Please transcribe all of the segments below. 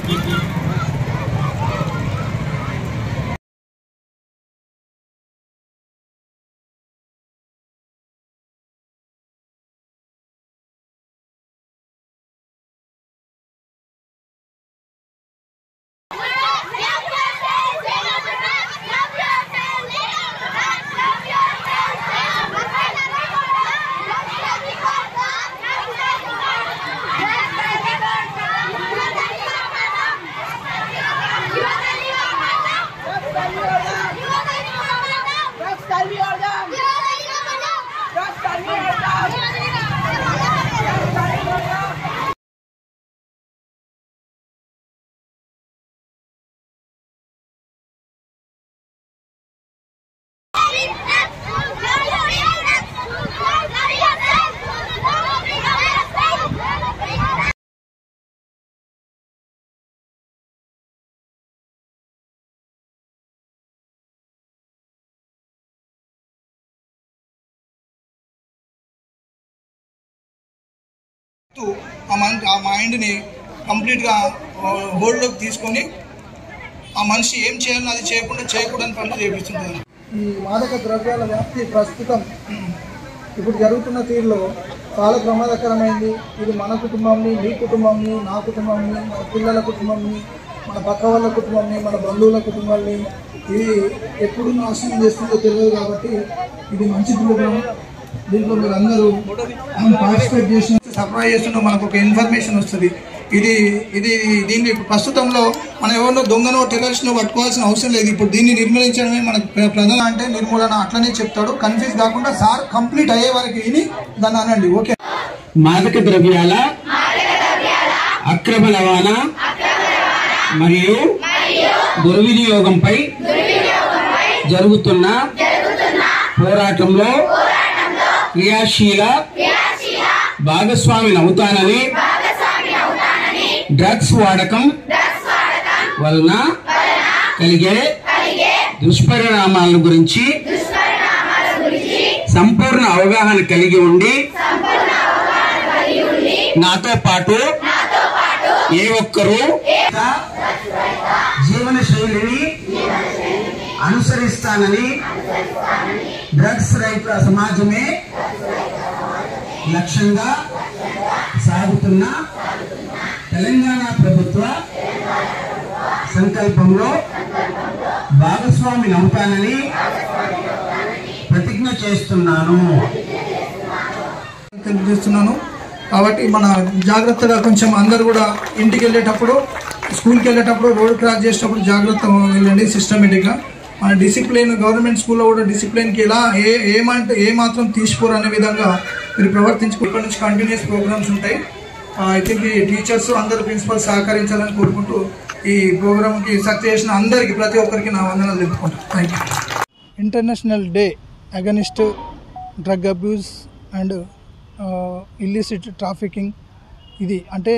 ఆ మన్ ఆ మైండ్ని కంప్లీట్గా హోల్డ్లోకి తీసుకొని ఆ మనిషి ఏం చేయాలో అది చేయకుండా చేయకూడని పనులు చేపిస్తుంటారు ఈ మాదక ద్రవ్యాల వ్యాప్తి ప్రస్తుతం ఇప్పుడు జరుగుతున్న తీరులో చాలా ప్రమాదకరమైంది ఇది మన కుటుంబంని మీ కుటుంబంని నా కుటుంబంని మన పిల్లల కుటుంబంని మన పక్క వాళ్ళ కుటుంబంని మన బంధువుల కుటుంబాన్ని ఇది ఎప్పుడు నాశనం చేస్తుందో తెలియదు కాబట్టి ఇది మంచి ప్రోగ్రామ్ దీంట్లో మీరు అందరూ పార్టిసిపేట్ చేసిన సప్లై చేస్తున్న మనకు ఒక ఇన్ఫర్మేషన్ వస్తుంది ఇది ఇది దీన్ని ప్రస్తుతంలో మనం ఎవరినో దొంగనో టెర్రరిస్ట్నో పట్టుకోవాల్సిన అవసరం లేదు ఇప్పుడు దీన్ని నిర్మూలించడమే మనకు ప్ర- ప్రధాన అంటే నిర్మూలన అట్లనే చెప్తాడు కన్ఫ్యూజ్ కాకుండా సార్ కంప్లీట్ అయ్యే వరకు విని దాన్ని అనండి ఓకే మాదక ద్రవ్యాల అక్రమ రవాణా మరియు దుర్వినియోగంపై జరుగుతున్న పోరాటంలో క్రియాశీల భాగస్వామిని అవుతానని డ్రగ్స్ వాడకం వలన కలిగే దుష్పరిణామాల గురించి సంపూర్ణ అవగాహన కలిగి ఉండి నాతో పాటు ఏ ఒక్కరూ జీవన శైలిని అనుసరిస్తానని డ్రగ్స్ రహిత సమాజమే లక్ష్యంగా సాగుతున్న తెలంగాణ ప్రభుత్వ సంకల్పంలో భాగస్వామిని అవుతానని ప్రతిజ్ఞ చేస్తున్నాను తెలియజేస్తున్నాను కాబట్టి మన జాగ్రత్తగా కొంచెం అందరు కూడా ఇంటికి వెళ్ళేటప్పుడు స్కూల్కి వెళ్ళేటప్పుడు రోడ్ క్రాస్ చేసేటప్పుడు జాగ్రత్త వెళ్ళండి సిస్టమేటిక్గా మన డిసిప్లిన్ గవర్నమెంట్ స్కూల్లో కూడా డిసిప్లిన్కి ఎలా ఏ ఏమంటే ఏ మాత్రం తీసుకోరు అనే విధంగా మీరు ప్రవర్తించుకో ఇప్పటి నుంచి కంటిన్యూస్ ప్రోగ్రామ్స్ ఉంటాయి ఐ థింక్ ఈ టీచర్స్ అందరు ప్రిన్సిపల్ సహకరించాలని కోరుకుంటూ ఈ ప్రోగ్రామ్కి సక్సెస్ చేసిన అందరికీ ప్రతి ఒక్కరికి నా వందనాలు తెలుపుకుంటాను thank you international day against drug abuse and illicit trafficking ఇది అంటే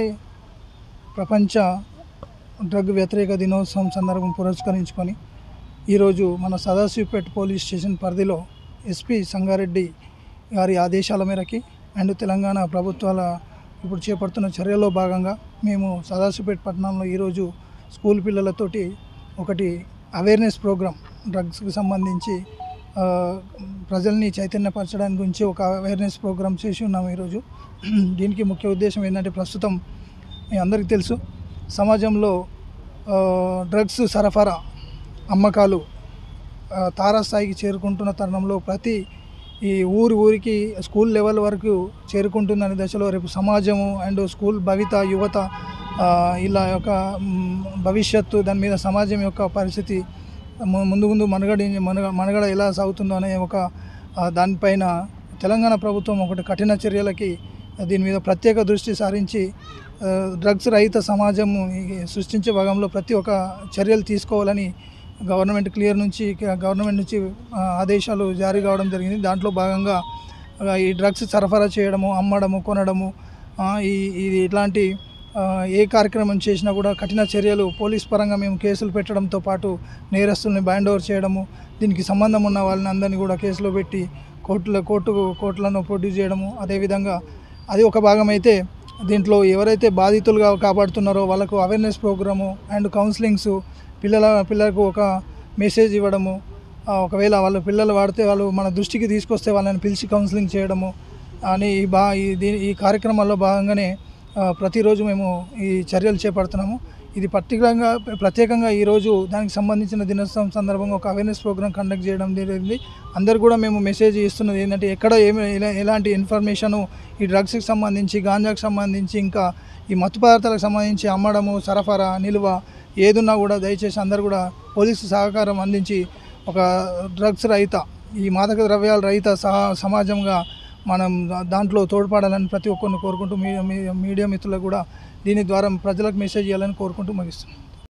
ప్రపంచ డ్రగ్ వ్యతిరేక దినోత్సవం సందర్భం పురస్కరించుకొని ఈరోజు మన సదాశివపేట పోలీస్ స్టేషన్ పరిధిలో ఎస్పీ సంగారెడ్డి గారి ఆదేశాల మేరకి అండ్ తెలంగాణ ప్రభుత్వాల ఇప్పుడు చేపడుతున్న చర్యలో భాగంగా మేము సదాశివపేట పట్టణంలో ఈరోజు స్కూల్ పిల్లలతోటి ఒకటి అవేర్నెస్ ప్రోగ్రామ్ డ్రగ్స్కి సంబంధించి ఆ, ప్రజల్ని చైతన్యపరచడానికి గురించి ఒక అవేర్నెస్ ప్రోగ్రామ్ చేసి ఉన్నాము ఈరోజు దీనికి ముఖ్య ఉద్దేశం ఏంటంటే ప్రస్తుతం మీ అందరికీ తెలుసు సమాజంలో ఆ, డ్రగ్స్ సరఫరా అమ్మకాలు ఆ, తారాస్థాయికి చేరుకుంటున్న తరుణంలో ప్రతి ఈ ఊరి ఊరికి స్కూల్ లెవెల్ వరకు చేరుకుంటుందనే దశలో రేపు సమాజము అండ్ స్కూల్ భవిత యువత ఆ, ఇలా యొక్క మ్, భవిష్యత్తు దాని మీద సమాజం యొక్క పరిస్థితి ము- ముందు ముందు మనుగడ మనుగ మనుగడ ఎలా సాగుతుందో అనే ఒక ఆ, దానిపైన తెలంగాణ ప్రభుత్వం ఒకటి కఠిన చర్యలకి దీని మీద ప్రత్యేక దృష్టి సారించి ఆ, డ్రగ్స్ రహిత సమాజం సృష్టించే భాగంలో ప్రతి ఒక్క చర్యలు తీసుకోవాలని గవర్నమెంట్ క్లియర్ నుంచి గవర్నమెంట్ నుంచి ఆ, ఆదేశాలు జారీ కావడం జరిగింది దాంట్లో భాగంగా ఆ, ఈ డ్రగ్స్ సరఫరా చేయడము అమ్మడము కొనడము ఆ, ఈ ఇది ఇట్లాంటి ఆ, ఏ కార్యక్రమం చేసినా కూడా కఠిన చర్యలు పోలీస్ పరంగా మేము కేసులు పెట్టడంతో పాటు నేరస్తుల్ని బ్యాండ్ ఓవర్ చేయడము దీనికి సంబంధం ఉన్న వాళ్ళని అందరినీ కూడా కేసులో పెట్టి కోర్టుల కోర్టు కోర్టులను ప్రొడ్యూస్ చేయడము అదేవిధంగా అది ఒక భాగం అయితే దీంట్లో ఎవరైతే బాధితులుగా కాపాడుతున్నారో వాళ్ళకు అవేర్నెస్ ప్రోగ్రాము అండ్ కౌన్సిలింగ్స్ పిల్లల పిల్లలకు ఒక మెసేజ్ ఇవ్వడము ఆ, ఒకవేళ వాళ్ళ పిల్లలు వాడితే వాళ్ళు మన దృష్టికి తీసుకొస్తే వాళ్ళని పిలిచి కౌన్సిలింగ్ చేయడము అని ఈ బా ఈ దీని ఈ కార్యక్రమాల్లో భాగంగానే ఆ, ప్రతిరోజు మేము ఈ చర్యలు చేపడుతున్నాము ఇది పర్టికులర్గా ప్రత్యేకంగా ఈరోజు దానికి సంబంధించిన దినోత్సవం సందర్భంగా ఒక అవేర్నెస్ ప్రోగ్రామ్ కండక్ట్ చేయడం జరిగింది అందరు కూడా మేము మెసేజ్ ఇస్తున్నది ఏంటంటే ఎక్కడ ఏమి ఎలా- ఎలాంటి ఇన్ఫర్మేషను ఈ డ్రగ్స్కి సంబంధించి గాంజాకి సంబంధించి ఇంకా ఈ మత్తు పదార్థాలకు సంబంధించి అమ్మడము సరఫరా నిల్వ ఏదున్నా కూడా దయచేసి అందరు కూడా పోలీసు సహకారం అందించి ఒక డ్రగ్స్ రహిత ఈ మాదక ద్రవ్యాల రహిత సహా సమాజంగా మనం దా- దాంట్లో తోడ్పడాలని ప్రతి ఒక్కరిని కోరుకుంటూ మీ మీ- మీడియా మిత్రులకు కూడా దీని ద్వారా ప్రజలకు మెసేజ్ చేయాలని కోరుకుంటూ ముగిస్తున్నాం